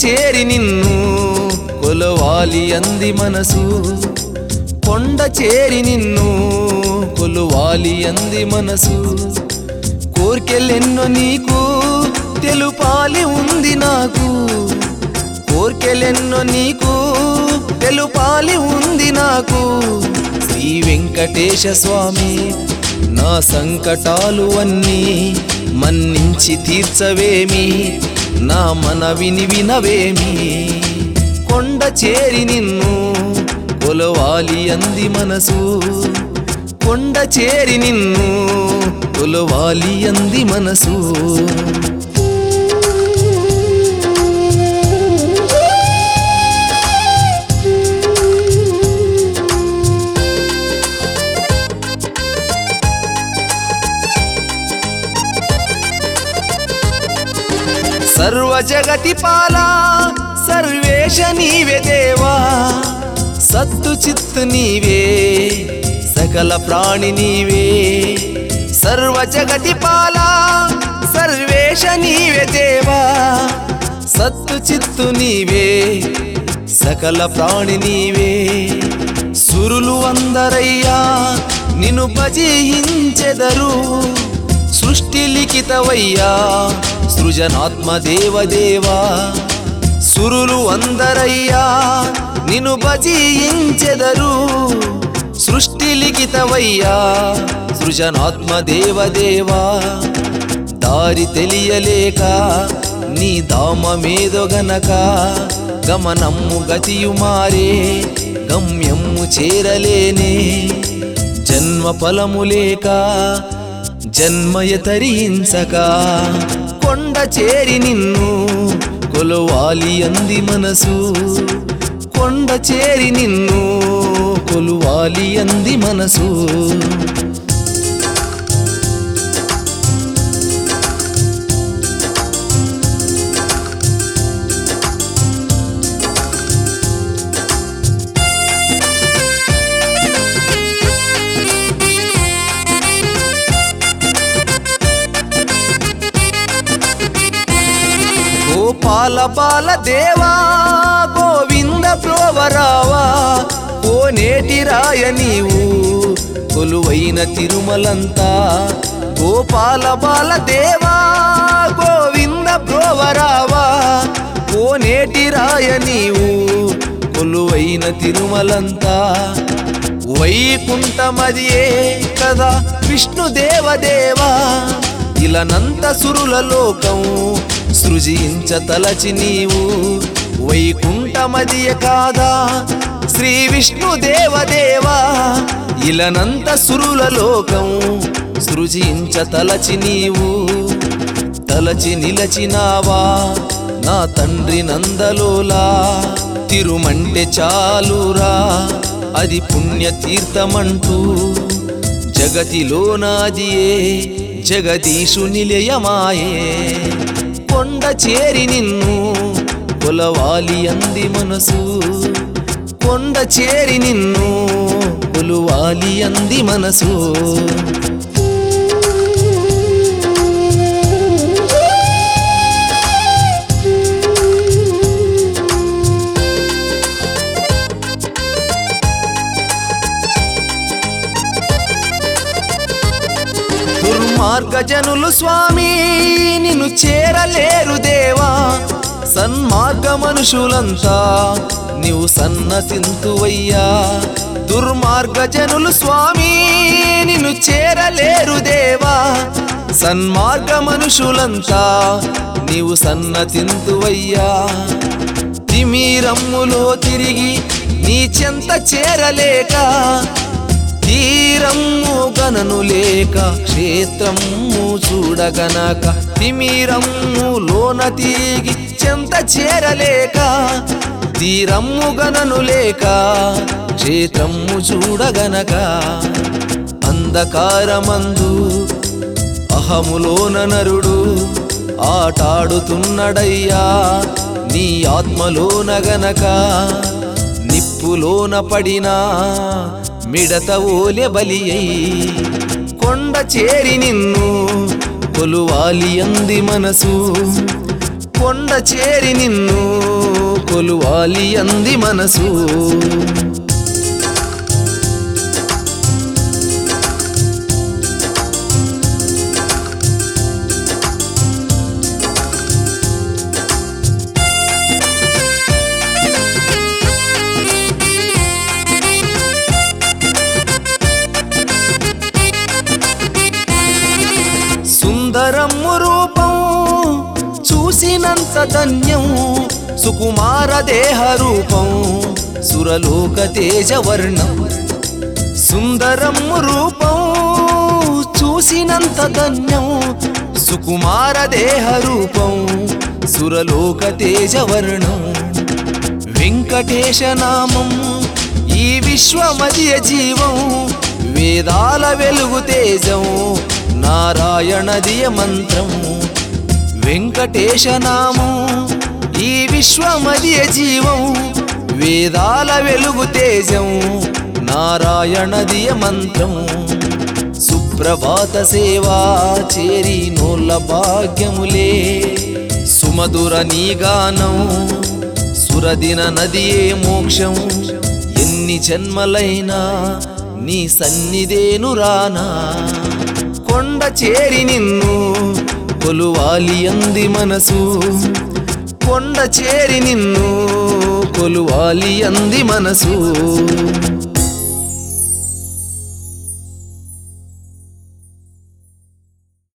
చేరి నిన్ను కొలవాలి అంది మనసు కొండ చేరి నిన్ను కొలువాలి అంది మనసు కోర్కెలెన్నో నీకు తెలుపాలి ఉంది నాకు కోర్కెలెన్నో నీకు తెలుపాలి ఉంది నాకు శ్రీ వెంకటేశ స్వామి నా సంకటాలు అన్నీ మన్నించి తీర్చవేమి నా మనవిని వినవేమి కొండ చేరి నిన్ను కొలవాలి అంది మనసు కొండ చేరి నిన్ను కొలవాలి అంది మనసు సర్వ జగతి పాలా సర్వేశ నీవే దేవా సత్తు చిత్తు నీవే సకల ప్రాణి నీవే సర్వ జగతి పాలా సర్వేశ నీవే దేవా సత్తు చిత్తు నీవే సకల ప్రాణి నీవే సురులు అందరయ్యా నిన్ను భజించెదరు సృష్టి లిఖితవయ్యా సృజనాత్మ దేవదేవా సురులు అందరయ్యా నిన్ను భజించెదరు సృష్టి లిఖితవయ్యా సృజనాత్మ దేవదేవా దారి తెలియలేక నీ దామమేదో గనక గమనమ్ము గతియు మారే గమ్యమ్ము చేరలేనే జన్మ ఫలము లేక జన్మయ తరించక కొండ చేరి నిన్ను కొలువాలి అంది మనసు కొండ చేరి నిన్ను కొలువాలి అంది మనసు గోపాల బాల దేవా గోవింద ప్రోవరావా ఓ నేటి రాయ నీవు కొలువైన తిరుమలంతా గోపాల బాల దేవా గోవింద ప్రోవరావా ఓ నేటి రాయ నీవు కొలువైన తిరుమలంతా వైకుంఠమదియే కదా విష్ణుదేవదేవా ఇలనంత సురుల లోకం సృజించ తలచి నీవు వైకుంఠమదియ కాదా శ్రీ విష్ణుదేవదేవా ఇలనంత సురుల లోకం సృజించ తలచి నీవు తలచి నిలచినావా నా తండ్రి నందలోలా తిరుమంటే చాలురా అది పుణ్యతీర్థమంటూ జగతిలోనాదియే జగదీశు నిలయమాయే కొండ చేరి నిన్ను కొలవాలి అంది మనసు కొండ చేరి నిన్ను కొలువాలి అంది మనసు దుర్మార్గ జనులు స్వామి నిన్ను చేరలేరు దేవా సన్మార్గ మనుషులంతా నీవు సన్నతింతువయ్యా దుర్మార్గ జనులు స్వామి నిన్ను చేరలేరు దేవా సన్మార్గ మనుషులంతా నీవు సన్నతింతువయ్యా తిమీరమ్ములో తిరిగి నీ చెంత చేరలేక తీరమ్ము గనను లేక క్షేత్రమ్ము చూడగనక తిమిరమ్ము లోన తీగి చెంత చేరలేక తీరమ్ము గనను లేక క్షేత్రమ్ము చూడగనక అంధకారమందు అహములోన నరుడు ఆటాడుతున్నడయ్యా నీ ఆత్మలోన గనక నిప్పులోన పడినా మిడత ఓలె బలి అయి కొండ చేరి నిన్ను కొలువాలి అంది మనసు కొండ చేరి నిన్ను కొలువాలి అంది మనసు సుందరము రూపం చూసినంత ధన్యం సుకుమార దేహ రూపం సురలోక తేజవర్ణం సుందరము రూపం చూసినంత ధన్యం సుకుమార దేహ రూపం సురలోక తేజవర్ణం వెంకటేశ నామం ఈ విశ్వమదియ జీవం వేదాల వెలుగు తేజం నారాయణదియ మంత్రం వెంకటేశ నామం ఈ విశ్వమదియ జీవం వేదాల వెలుగు తేజం నారాయణదియ మంత్రం సుప్రభాత సేవా చేరి నోళ్ళ భాగ్యములే సుమధుర నీ గానం సురదిన నదియే మోక్షం ఎన్ని జన్మలైనా నీ సన్నిధేను రానా కొండ చేరి నిన్ను కొలువాలి అంది మనసు కొండ చేరి నిన్ను కొలువాలి అంది మనసు